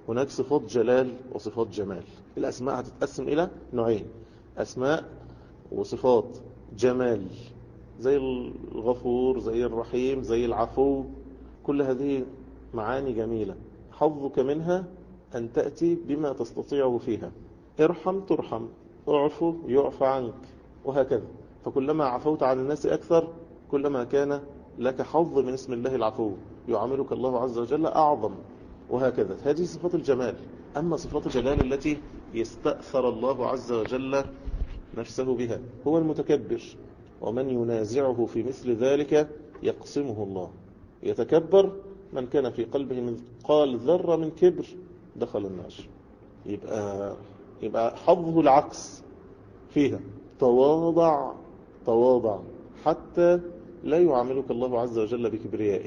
هناك صفات جلال وصفات جمال الأسماء هتتقسم إلى نوعين أسماء وصفات جمال زي الغفور زي الرحيم زي العفو كل هذه معاني جميلة حظك منها أن تأتي بما تستطيعه فيها ارحم ترحم اعفو يعفى عنك وهكذا فكلما عفوت عن الناس أكثر كلما كان لك حظ من اسم الله العفو يعاملك الله عز وجل أعظم وهكذا هذه صفات الجمال أما صفات الجلال التي يستأثر الله عز وجل نفسه بها هو المتكبر ومن ينازعه في مثل ذلك يقسمه الله يتكبر من كان في قلبه مثقال ذرة من كبر دخل النار يبقى يبقى حظه العكس فيها تواضع تواضع حتى لا يعاملك الله عز وجل بكبريائه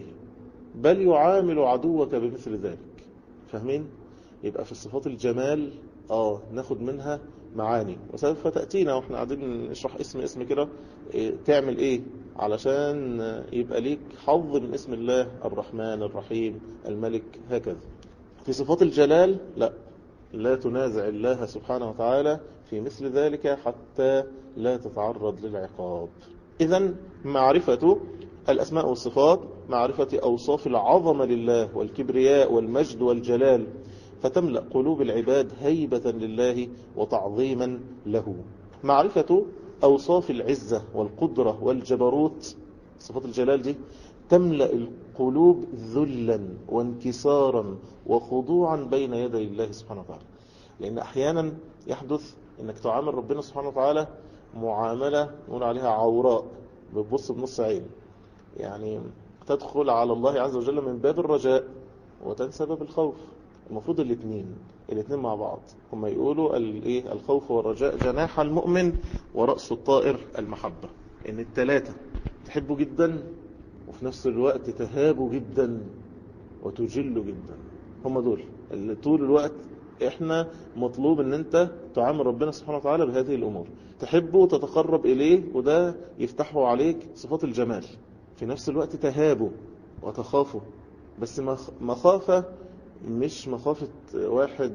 بل يعامل عدوك بمثل ذلك فاهمين؟ يبقى في صفات الجمال اه ناخد منها معاني وسوف تأتينا واحنا قاعدين نشرح اسم اسم كده إيه تعمل ايه علشان يبقى ليك حظ من اسم الله الرحمن الرحيم الملك هكذا في صفات الجلال لا لا تنازع الله سبحانه وتعالى في مثل ذلك حتى لا تتعرض للعقاب إذا معرفة الأسماء والصفات معرفة أوصاف العظمة لله والكبرياء والمجد والجلال فتملأ قلوب العباد هيبة لله وتعظيما له معرفة أوصاف العزة والقدرة والجبروت صفات الجلال دي تملأ القلوب ذلا وانكسارا وخضوعا بين يدي الله سبحانه وتعالى لأن أحيانا يحدث أنك تعامل ربنا سبحانه وتعالى معاملة نقول عليها عوراء بتبص بنص عين يعني تدخل على الله عز وجل من باب الرجاء وتنسى باب الخوف المفروض الاثنين الاثنين مع بعض هم يقولوا الايه الخوف والرجاء جناح المؤمن ورأس الطائر المحبة ان الثلاثة تحبوا جدا وفي نفس الوقت تهابوا جدا وتجلوا جدا هم دول اللي طول الوقت احنا مطلوب ان انت تعامل ربنا سبحانه وتعالى بهذه الامور تحبه وتتقرب اليه وده يفتحه عليك صفات الجمال في نفس الوقت تهابه وتخافه بس مخافة مش مخافة واحد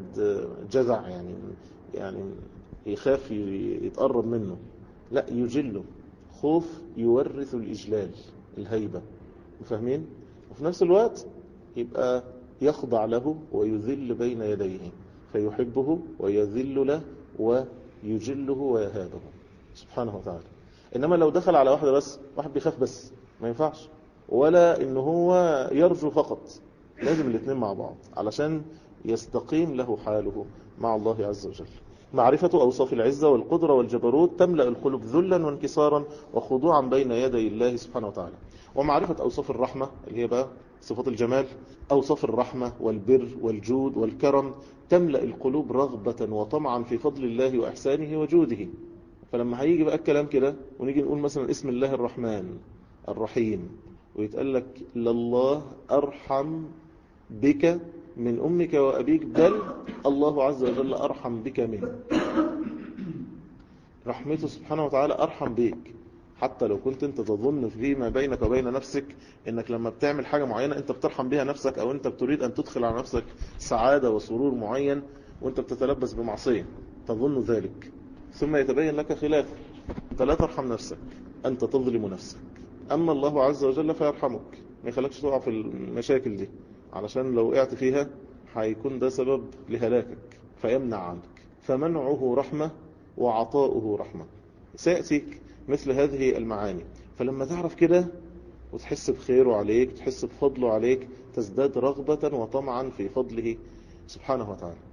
جزع يعني يعني يخاف يتقرب منه لا يجله خوف يورث الإجلال الهيبة فاهمين وفي نفس الوقت يبقى يخضع له ويذل بين يديه فيحبه ويذل له ويجله ويهابه سبحانه وتعالى إنما لو دخل على واحدة بس واحد بيخاف بس ما ينفعش ولا إن هو يرجو فقط لازم الاثنين مع بعض علشان يستقيم له حاله مع الله عز وجل معرفة أوصاف العزة والقدرة والجبروت تملأ القلوب ذلا وانكسارا وخضوعا بين يدي الله سبحانه وتعالى ومعرفة أوصاف الرحمة اللي هي بقى صفات الجمال أوصاف الرحمة والبر والجود والكرم تملأ القلوب رغبة وطمعا في فضل الله وإحسانه وجوده فلما هيجي بقى الكلام كده ونيجي نقول مثلا اسم الله الرحمن الرحيم ويتقال لك لله أرحم بك من أمك وأبيك بل الله عز وجل أرحم بك منه رحمته سبحانه وتعالى أرحم بك حتى لو كنت انت تظن فيما بينك وبين نفسك انك لما بتعمل حاجة معينة انت بترحم بها نفسك او انت بتريد ان تدخل على نفسك سعادة وسرور معين وانت بتتلبس بمعصية تظن ذلك ثم يتبين لك خلافه انت لا ترحم نفسك انت تظلم نفسك اما الله عز وجل فيرحمك ما يخلكش تقع في المشاكل دي علشان لو وقعت فيها هيكون ده سبب لهلاكك فيمنع عنك فمنعه رحمة وعطاؤه رحمة سيأتيك مثل هذه المعاني فلما تعرف كده وتحس بخيره عليك تحس بفضله عليك تزداد رغبة وطمعا في فضله سبحانه وتعالى